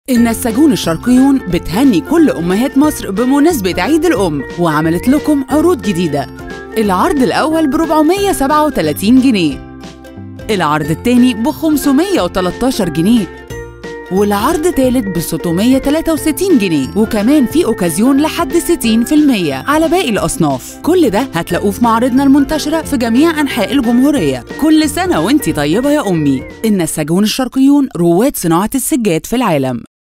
النساجون الشرقيون بتهني كل أمهات مصر بمناسبة عيد الأم وعملت لكم عروض جديدة العرض الأول ب 437 جنيه العرض الثاني ب 513 جنيه والعرض تالت ب 663 جنيه وكمان في اوكازيون لحد 60% على باقي الاصناف كل ده هتلاقوه في معارضنا المنتشره في جميع انحاء الجمهوريه كل سنه وانت طيبه يا امي النساجون الشرقيون رواد صناعه السجاد في العالم